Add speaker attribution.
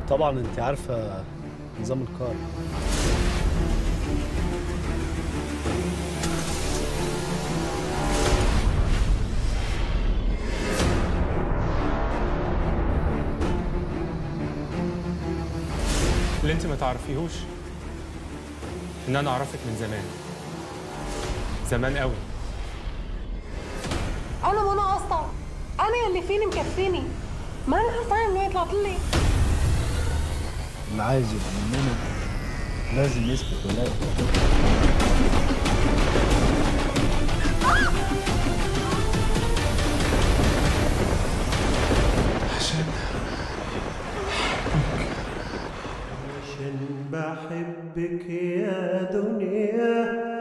Speaker 1: طبعا انت عارفه نظام الكار
Speaker 2: اللي انت ما تعرفيهوش ان انا اعرفك من زمان زمان قوي
Speaker 3: انا منى اصلا انا اللي فيني مكفيني ما انا عارفه انه يطلع لي
Speaker 1: اللي عايز يبقى مننا لازم يثبت ولايته
Speaker 4: عشان بحبك يا دنيا